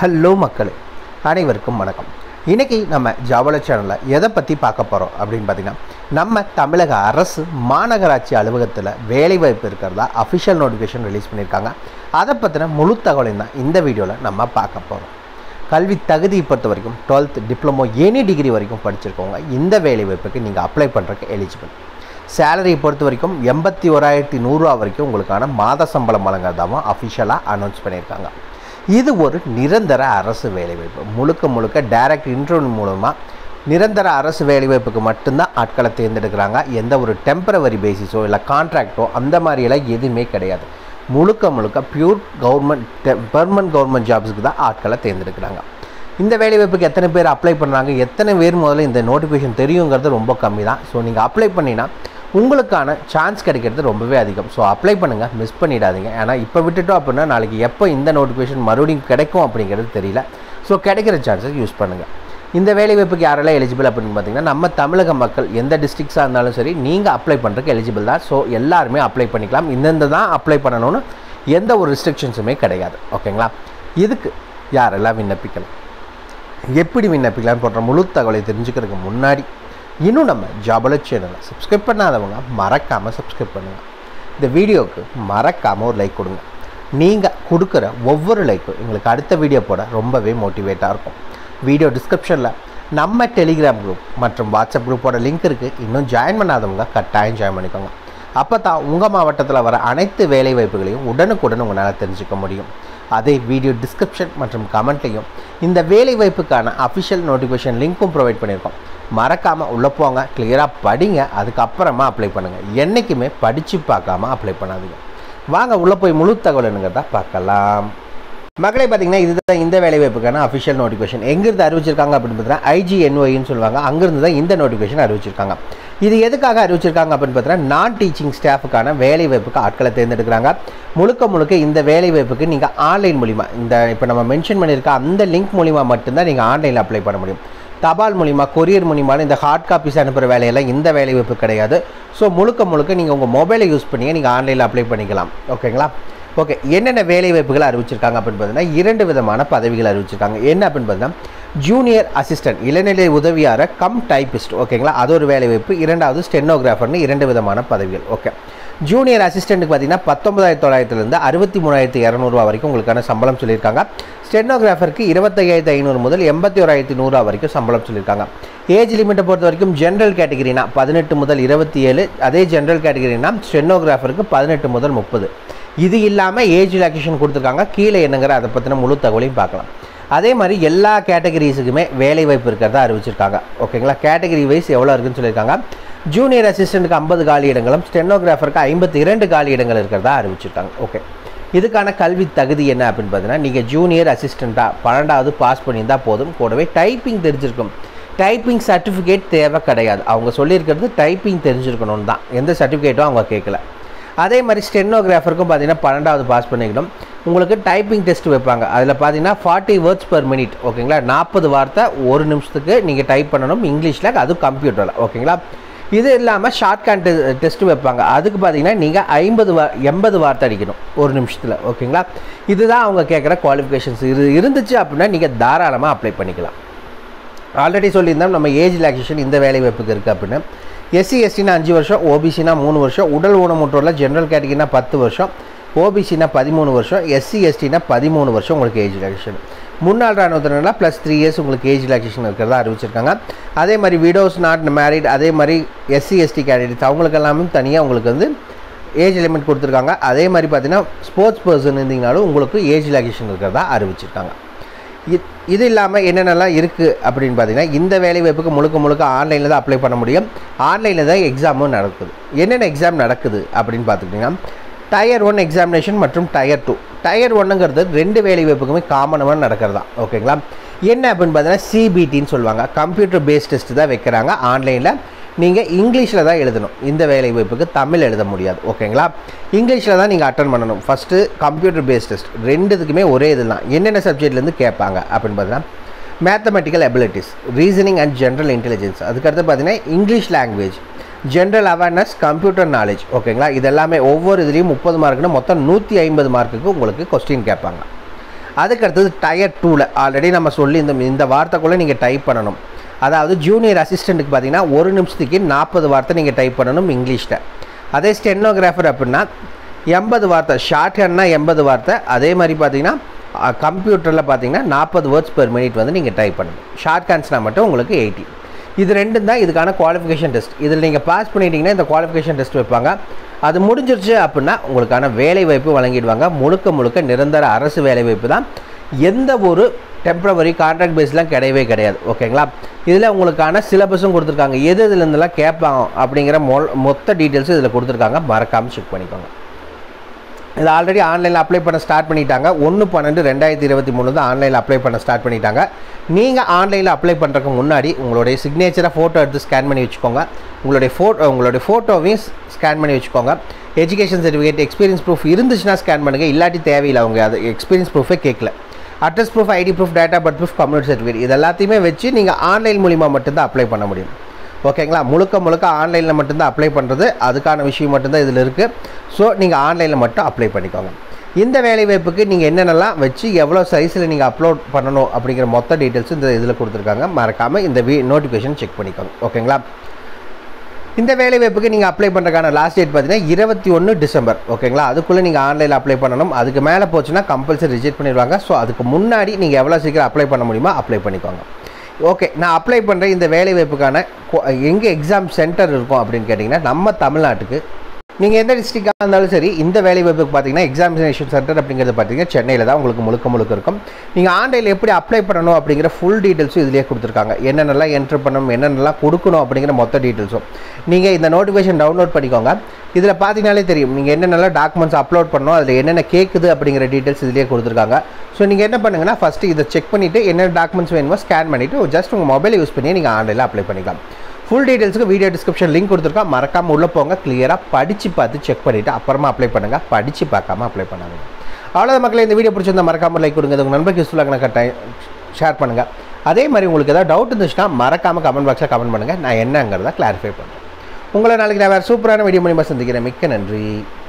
hello மக்களே அனைவருக்கும் வணக்கம் இன்றைக்கி நம்ம ஜாவல சேனலில் எதை பற்றி பார்க்க போகிறோம் அப்படின்னு பார்த்தீங்கன்னா நம்ம தமிழக அரசு மாநகராட்சி அலுவலகத்தில் வேலைவாய்ப்பு இருக்கிறதா அஃபிஷியல் நோட்டிஃபிகேஷன் ரிலீஸ் பண்ணியிருக்காங்க அதை பற்றின முழு தகவலையும் தான் இந்த வீடியோவில் நம்ம பார்க்க போகிறோம் கல்வி தகுதியை பொறுத்த வரைக்கும் டுவெல்த் டிப்ளமோ எனி டிகிரி வரைக்கும் படிச்சிருக்கவங்க இந்த வேலைவாய்ப்புக்கு நீங்கள் அப்ளை பண்ணுறதுக்கு எலிஜிபிள் சேலரியை பொறுத்த வரைக்கும் எண்பத்தி ஓராயிரத்தி நூறுரூவா வரைக்கும் உங்களுக்கான மாத சம்பளம் வழங்குறதாகவும் அஃபிஷியலாக அனௌன்ஸ் பண்ணியிருக்காங்க இது ஒரு நிரந்தர அரசு வேலைவாய்ப்பு முழுக்க முழுக்க டைரக்ட் இன்டர்வியூ மூலமாக நிரந்தர அரசு வேலைவாய்ப்புக்கு மட்டும்தான் ஆட்களை தேர்ந்தெடுக்கிறாங்க எந்த ஒரு டெம்பரவரி பேசிஸோ இல்லை கான்ட்ராக்டோ அந்த மாதிரியெல்லாம் எதுவுமே கிடையாது முழுக்க முழுக்க பியூர் கவர்மெண்ட் பெர்மனன்ட் கவர்மெண்ட் ஜாப்ஸுக்கு தான் ஆட்களை தேர்ந்தெடுக்கிறாங்க இந்த வேலைவாய்ப்புக்கு எத்தனை பேர் அப்ளை பண்ணுறாங்க எத்தனை பேர் முதல்ல இந்த நோட்டிஃபிகேஷன் தெரியுங்கிறது ரொம்ப கம்மி தான் ஸோ நீங்கள் அப்ளை பண்ணினா உங்களுக்கான சான்ஸ் கிடைக்கிறது ரொம்பவே அதிகம் ஸோ அப்ளை பண்ணுங்கள் மிஸ் பண்ணிடாதீங்க ஏன்னா இப்போ விட்டுட்டோம் அப்படின்னா நாளைக்கு எப்போ இந்த நோட்டிஃபிகேஷன் மறுபடியும் கிடைக்கும் அப்படிங்கிறது தெரியல ஸோ கிடைக்கிற சான்ஸஸ் யூஸ் பண்ணுங்கள் இந்த வேலைவாய்ப்புக்கு யாரெல்லாம் எலிஜிபிள் அப்படின்னு பார்த்தீங்கன்னா நம்ம தமிழக மக்கள் எந்த டிஸ்ட்ரிக்ஸாக இருந்தாலும் சரி நீங்கள் அப்ளை பண்ணுறதுக்கு எலிஜிபிள் தான் ஸோ எல்லாருமே அப்ளை பண்ணிக்கலாம் இந்தந்த தான் அப்ளை பண்ணணும்னு எந்த ஒரு ரெஸ்ட்ரிக்ஷன்ஸுமே கிடையாது ஓகேங்களா இதுக்கு யாரெல்லாம் விண்ணப்பிக்கலாம் எப்படி விண்ணப்பிக்கலாம்னு போன்ற முழு தகவலை தெரிஞ்சுக்கிறதுக்கு முன்னாடி இன்னும் நம்ம ஜாபல சேனலை சப்ஸ்கிரைப் பண்ணாதவங்க மறக்காமல் சப்ஸ்கிரைப் பண்ணுங்கள் இந்த வீடியோவுக்கு மறக்காமல் ஒரு லைக் கொடுங்க நீங்கள் கொடுக்குற ஒவ்வொரு லைக்கும் எங்களுக்கு அடுத்த வீடியோ போட ரொம்பவே மோட்டிவேட்டாக இருக்கும் வீடியோ டிஸ்கிரிப்ஷனில் நம்ம டெலிகிராம் குரூப் மற்றும் வாட்ஸ்அப் குரூப்போட லிங்க் இருக்குது இன்னும் ஜாயின் பண்ணாதவங்க கட்டாயம் ஜாயின் பண்ணிக்கோங்க அப்போ தான் உங்கள் மாவட்டத்தில் வர அனைத்து வேலை வாய்ப்புகளையும் உடனுக்குடன் உங்களால் தெரிஞ்சுக்க முடியும் அதே வீடியோ டிஸ்கிரிப்ஷன் மற்றும் கமெண்ட்லையும் இந்த வேலை வாய்ப்புக்கான அஃபிஷியல் நோட்டிஃபிகேஷன் லிங்க்கும் ப்ரொவைட் பண்ணியிருக்கோம் மறக்காமல் உள்ளே போங்க கிளியராக படிங்க அதுக்கப்புறமா அப்ளை பண்ணுங்கள் என்றைக்குமே படித்து பார்க்காம அப்ளை பண்ணாதீங்க வாங்க உள்ளே போய் முழு தகவல் என்னங்கிறத பார்க்கலாம் மக்களை பார்த்தீங்கன்னா இதுதான் இந்த வேலைவாய்ப்புக்கான அஃபிஷியல் நோட்டிஃபிகேஷன் எங்கிருந்து அறிவிச்சிருக்காங்க அப்படின்னு பார்த்தீங்கன்னா ஐஜிஎன்ஒய்னு சொல்லுவாங்க அங்கிருந்து தான் இந்த நோட்டிஃபிகேஷன் அறிவிச்சிருக்காங்க இது எதுக்காக அறிவிச்சிருக்காங்க அப்படின்னு பார்த்தீங்கன்னா நான் டீச்சிங் ஸ்டாஃபுக்கான வேலைவாய்ப்புக்கு ஆட்களை தேர்ந்தெடுக்கிறாங்க முழுக்க முழுக்க இந்த வேலைவாய்ப்புக்கு நீங்கள் ஆன்லைன் மூலிமா இந்த இப்போ நம்ம மென்ஷன் பண்ணியிருக்க அந்த லிங்க் மூலிமா மட்டும்தான் நீங்கள் ஆன்லைனில் அப்ளை பண்ண முடியும் தபால் மூலிமா கொரியர் மூலியமான இந்த ஹார்ட் காப்பீஸ் அனுப்புகிற வேலையெல்லாம் இந்த வேலைவாய்ப்பு கிடையாது ஸோ முழுக்க முழுக்க நீங்கள் உங்கள் மொபைலை யூஸ் பண்ணி நீங்கள் ஆன்லைனில் அப்ளை பண்ணிக்கலாம் ஓகேங்களா ஓகே என்னென்ன வேலை வாய்ப்புகள் அறிவிச்சிருக்காங்க அப்படின்னு பார்த்தீங்கன்னா இரண்டு விதமான பதவிகள் அறிவிச்சிருக்காங்க என்ன அப்படின்னு பார்த்தீங்கன்னா ஜூனியர் அசிஸ்டன்ட் இளநிலை உதவியார கம் டைப்பிஸ்ட் ஓகேங்களா அது ஒரு வேலை வாய்ப்பு இரண்டாவது ஸ்டெனோகிராஃபர்னு இரண்டு விதமான பதவிகள் ஓகே ஜூனியர் அசிஸ்டண்ட்டுக்கு பார்த்தீங்கன்னா பத்தொன்பதாயிரத்தி தொள்ளாயிரத்துலேருந்து அறுபத்தி மூணாயிரத்தி இரநூறுவா வரைக்கும் உங்களுக்கான சம்பளம் சொல்லியிருக்காங்க ஸ்டெனோகிராஃபருக்கு இருபத்தையாயிரத்தி ஐநூறு முதல் எண்பத்தி ஓராயிரத்தி நூறுரூவா வரைக்கும் சம்பளம் சொல்லியிருக்காங்க ஏஜ் லிமிட்டை பொறுத்த வரைக்கும் ஜென்ரல் கேட்டகிரினா பதினெட்டு முதல் இருபத்தி ஏழு அதே ஜென்ரல் கேட்டகிரினா ஸ்டெனோகிராஃபருக்கு பதினெட்டு முதல் முப்பது இது இல்லாமல் ஏஜ் ரிலாக்ஸேஷன் கொடுத்துருக்காங்க கீழே என்னங்கிற அதை பற்றின முழு தகவலையும் பார்க்கலாம் அதே மாதிரி எல்லா கேட்டகரிஸுக்குமே வேலை வாய்ப்பு இருக்கிறதா அறிவிச்சிருக்காங்க ஓகேங்களா கேட்டகரி வைஸ் எவ்வளோ இருக்குன்னு சொல்லியிருக்காங்க ஜூனியர் அசிஸ்டண்ட்டுக்கு ஐம்பது காலி இடங்களும் ஸ்டெனோகிராஃபருக்கு ஐம்பத்தி இரண்டு காலி இடங்கள் இருக்கிறதா அறிவிச்சிருக்காங்க ஓகே இதுக்கான கல்வி தகுதி என்ன அப்படின்னு பார்த்தீங்கன்னா நீங்கள் ஜூனியர் அசிஸ்டண்ட்டாக பன்னெண்டாவது பாஸ் பண்ணியிருந்தால் போதும் கூடவே டைப்பிங் தெரிஞ்சிருக்கும் டைப்பிங் சர்டிஃபிகேட் தேவை கிடையாது அவங்க சொல்லியிருக்கிறது டைப்பிங் தெரிஞ்சிருக்கணும்னு தான் எந்த சர்டிஃபிகேட்டும் அவங்க கேட்கல அதே மாதிரி ஸ்டெனோகிராஃபருக்கும் பார்த்தீங்கன்னா பன்னெண்டாவது பாஸ் பண்ணிக்கணும் உங்களுக்கு டைப்பிங் டெஸ்ட் வைப்பாங்க அதில் பார்த்தீங்கன்னா ஃபார்ட்டி வேர்ட்ஸ் பர் மினிட் ஓகேங்களா நாற்பது வார்த்தை ஒரு நிமிஷத்துக்கு நீங்கள் டைப் பண்ணணும் இங்கிலீஷில் அதுவும் கம்ப்யூட்டரில் ஓகேங்களா இது இல்லாமல் ஷார்ட் கேன் டெஸ்ட் வைப்பாங்க அதுக்கு பார்த்தீங்கன்னா நீங்கள் ஐம்பது வா எண்பது வார்த்தை அடிக்கணும் ஒரு நிமிஷத்தில் ஓகேங்களா இதுதான் அவங்க கேட்குற குவாலிஃபிகேஷன்ஸ் இது இருந்துச்சு அப்படின்னா நீங்கள் தாராளமாக அப்ளை பண்ணிக்கலாம் ஆல்ரெடி சொல்லியிருந்தோம் நம்ம ஏஜ் ரிலாக்ஸேஷன் இந்த வேலை வாய்ப்புக்கு இருக்குது அப்படின்னு எஸ்சி எஸ்டினா அஞ்சு வருஷம் ஓபிசினா மூணு வருஷம் உடல் ஊனமுற்றோரில் ஜென்ரல் கேட்டகிரினா பத்து வருஷம் ஓபிசினா பதிமூணு வருஷம் எஸ்சி எஸ்டினா பதிமூணு வருஷம் உங்களுக்கு ஏஜ் ரிலாக்ஸேஷன் முன்னாள் ராணுவத்தினர்லாம் ப்ளஸ் த்ரீ இயர்ஸ் உங்களுக்கு ஏஜ் ரிலாக்ஸேஷன் இருக்கிறதா அறிவிச்சிருக்காங்க அதே மாதிரி விடோஸ் நாட் மேரிட் அதே மாதிரி எஸ்சி எஸ்டி கேண்டிடேட்ஸ் அவங்களுக்கு எல்லாமே தனியாக உங்களுக்கு வந்து ஏஜ் லிமிட் கொடுத்துருக்காங்க அதே மாதிரி பார்த்தீங்கன்னா ஸ்போர்ட்ஸ் பர்சன் இருந்தீங்கனாலும் உங்களுக்கு ஏஜ் ரிலாக்ஸேஷன் இருக்கிறதா அறிவிச்சிருக்காங்க இது இல்லாமல் என்னென்னலாம் இருக்குது அப்படின்னு பார்த்தீங்கன்னா இந்த வேலை வாய்ப்புக்கு முழுக்க முழுக்க ஆன்லைனில் தான் அப்ளை பண்ண முடியும் ஆன்லைனில் தான் எக்ஸாமும் நடக்குது என்னென்ன எக்ஸாம் நடக்குது அப்படின்னு பார்த்துக்கிட்டிங்கன்னா டயர் ஒன் எக்ஸாமினேஷன் மற்றும் டயர் டூ டயர் ஒன்னுங்கிறது ரெண்டு வேலை வாய்ப்புக்குமே காமனாக நடக்கிறது தான் ஓகேங்களா என்ன அப்படின்னு பார்த்தீங்கன்னா சிபிடின்னு சொல்லுவாங்க கம்ப்யூட்டர் பேஸ்ட் டெஸ்ட் தான் வைக்கிறாங்க ஆன்லைனில் நீங்கள் இங்கிலீஷில் தான் எழுதணும் இந்த வேலை வாய்ப்புக்கு தமிழ் எழுத முடியாது ஓகேங்களா இங்கிலீஷில் தான் நீங்கள் அட்டன் பண்ணணும் ஃபஸ்ட்டு கம்ப்யூட்டர் பேஸ்ட் டெஸ்ட் ரெண்டுத்துக்குமே ஒரே இது தான் என்னென்ன சப்ஜெக்ட்லேருந்து கேட்பாங்க அப்படின்னு பார்த்தீங்கன்னா mathematical abilities reasoning and general intelligence அதுக்கடுத்து பார்த்தீங்கன்னா English language general awareness computer knowledge ஓகேங்களா இது எல்லாமே ஒவ்வொரு இதுலேயும் முப்பது மார்க்குன்னு மொத்தம் நூற்றி ஐம்பது மார்க்குக்கு உங்களுக்கு கொஸ்டின் கேட்பாங்க அதுக்கு அடுத்தது டயர் டூவில் ஆல்ரெடி நம்ம சொல்லி இந்த இந்த வார்த்தைக்குள்ளே நீங்கள் டைப் பண்ணணும் அதாவது ஜூனியர் அசிஸ்டண்ட்டுக்கு பார்த்தீங்கன்னா ஒரு நிமிஷத்துக்கு நாற்பது வார்த்தை நீங்கள் டைப் பண்ணணும் இங்கிலீஷில் அதே ஸ்டெனோகிராஃபர் அப்படின்னா எண்பது வார்த்தை ஷார்ட் ஹேண்ட்னா எண்பது வார்த்தை அதே மாதிரி பார்த்தீங்கன்னா கம்ப்யூட்டரில் பார்த்தீங்கன்னா நாற்பது வேர்ட்ஸ் பெர் மினிட் வந்து நீங்கள் டைப் பண்ணணும் ஷார்ட் ஹேண்ட்ஸ்னால் மட்டும் உங்களுக்கு எயிட்டி இது ரெண்டும் தான் இதுக்கான குவாலிஃபிகேஷன் டெஸ்ட் இதில் நீங்கள் பாஸ் பண்ணிட்டீங்கன்னா இந்த குவாலிஃபிகேஷன் டெஸ்ட் வைப்பாங்க அது முடிஞ்சிருச்சு அப்படின்னா உங்களுக்கான வேலை வாய்ப்பு வழங்கிடுவாங்க முழுக்க முழுக்க நிரந்தர அரசு வேலை வாய்ப்பு தான் எந்த ஒரு டெம்பரவரி கான்ட்ராக்ட் பேஸ்லாம் கிடையவே கிடையாது ஓகேங்களா இதில் உங்களுக்கான சிலபஸும் கொடுத்துருக்காங்க எது இதுலேருந்துலாம் கேட்பாங்க அப்படிங்கிற மொ மொத்த டீட்டெயில்ஸும் இதில் கொடுத்துருக்காங்க மறக்காமல் செக் பண்ணிக்கோங்க இது ஆல்ரெடி ஆன்லைனில் அப்ளை பண்ண ஸ்டார்ட் பண்ணிட்டாங்க ஒன்று பன்னெண்டு ரெண்டாயிரத்தி இருபத்தி மூணு தான் ஆன்லைனில் அப்ளை பண்ண ஸ்டார்ட் பண்ணிட்டாங்க நீங்கள் ஆன்லைனில் அப்ளை பண்ணுறதுக்கு முன்னாடி உங்களுடைய சிக்னேச்சரை ஃபோட்டோ எடுத்து ஸ்கேன் பண்ணி வச்சுக்கோங்க உங்களுடைய ஃபோட்டோ உங்களுடைய ஃபோட்டோவையும் ஸ்கேன் பண்ணி வச்சுக்கோங்க எஜுகேஷன் சர்டிஃபிகேட் எக்ஸ்பீரியன்ஸ் ப்ரூஃப் இருந்துச்சுன்னா ஸ்கேன் பண்ணுங்கள் இல்லாட்டி தேவையில்லை அவங்க அது எக்ஸ்பீரியன்ஸ் ப்ரூஃபே கேட்கல address proof ID proof date birth proof community certificate இது எல்லாத்தையுமே வச்சு நீங்கள் ஆன்லைன் மூலிமா மட்டும்தான் அப்ளை பண்ண முடியும் ஓகேங்களா முழுக்க முழுக்க ஆன்லைனில் மட்டும்தான் அப்ளை பண்ணுறது அதுக்கான விஷயம் மட்டும்தான் இதில் இருக்குது ஸோ நீங்கள் ஆன்லைனில் மட்டும் அப்ளை பண்ணிக்கோங்க இந்த வேலை வாய்ப்புக்கு நீங்கள் என்னென்னலாம் வச்சு எவ்வளோ சைஸில் நீங்கள் அப்லோட் பண்ணணும் அப்படிங்கிற மொத்த டீட்டெயில்ஸ் இந்த இதில் கொடுத்துருக்காங்க மறக்காமல் இந்த வீ நோட்டிஃபிகேஷன் செக் பண்ணிக்கோங்க ஓகேங்களா இந்த வேலை வாய்ப்புக்கு நீங்கள் அப்ளை பண்ணுறதுக்கான லாஸ்ட் டேட் பார்த்தீங்கன்னா இருபத்தி ஒன்று டிசம்பர் ஓகேங்களா அதுக்குள்ளே நீங்கள் ஆன்லைனில் அப்ளை பண்ணணும் அதுக்கு மேலே போச்சுன்னா கம்பல்சரி ரிஜெக்ட் பண்ணிடுவாங்க ஸோ அதுக்கு முன்னாடி நீங்கள் எவ்வளோ சீக்கிரம் அப்ளை பண்ண முடியுமோ அப்ளை பண்ணிக்கோங்க ஓகே நான் அப்ளை பண்ணுற இந்த வேலை வாய்ப்புக்கான எங்கே எக்ஸாம் சென்டர் இருக்கும் அப்படின்னு கேட்டிங்கன்னா நம்ம தமிழ்நாட்டுக்கு நீங்கள் எந்த டிஸ்ட்ரிக்டாக இருந்தாலும் சரி இந்த வேலை வாய்ப்புக்கு பார்த்தீங்கன்னா எக்ஸாமினேஷன் சென்டர் அப்படிங்கிறது பார்த்தீங்கன்னா சென்னையில் தான் உங்களுக்கு முழுக்க முழுக்க இருக்கும் நீங்கள் ஆன்லைனில் எப்படி அப்ளை பண்ணணும் அப்படிங்கிற ஃபுல் டீட்டெயில்ஸும் இதிலே கொடுத்துருக்காங்க என்னென்னலாம் என்ட்ரு பண்ணணும் என்னென்னலாம் கொடுக்கணும் அப்படிங்கிற மொத்த டீட்டெயில்ஸும் நீங்கள் இந்த நோட்டிஃபிகேஷன் டவுன்லோட் பண்ணிக்கோங்க இதில் பார்த்தீங்கனாலே தெரியும் நீங்கள் என்னென்னலாம் டாக்குமெண்ட்ஸ் அப்லோட் பண்ணணும் அதில் என்னென்ன கேட்குது அப்படிங்கிற டீட்டெயில்ஸ் இதிலே கொடுத்துருக்காங்க ஸோ நீங்கள் என்ன பண்ணுங்கன்னா ஃபஸ்ட்டு இதை செக் பண்ணிவிட்டு என்னென்ன டாக்குமெண்ட்ஸ் வேணுமோ ஸ்கேன் பண்ணிவிட்டு ஜஸ்ட் உங்கள் மொபைலை யூஸ் பண்ணி நீங்கள் ஆன்லைனில் அப்ளை பண்ணிக்கலாம் ஃபுல் டீட்டெயில்ஸுக்கு வீடியோ டிஸ்கிரிப்ஷன் லிங்க் கொடுத்துருக்கோம் மறக்காமல் உள்ளே போங்க கிளியராக படித்து பார்த்து செக் பண்ணிவிட்டு அப்புறமா அப்ளை பண்ணுங்கள் படித்து பார்க்காம அப்ளை பண்ணாதீங்க அவ்வளோதான் மக்களே இந்த வீடியோ பிடிச்சிருந்தா மறக்காமல் லைக் கொடுங்க உங்கள் நண்பருக்கு யூஸ்ஃபுல்லாக கட்டாயம் ஷேர் பண்ணுங்கள் அதே மாதிரி உங்களுக்கு ஏதாவது டவுட் இருந்துச்சுன்னா மறக்காமல் கமெண்ட் பாக்ஸில் கமெண்ட் பண்ணுங்கள் நான் என்னங்கிறத கிளாரிஃபை பண்ணுறேன் உங்களை நாளைக்கு நான் வேறு சூப்பரான வீடியோ மூலியமாக சந்திக்கிறேன் மிக்க நன்றி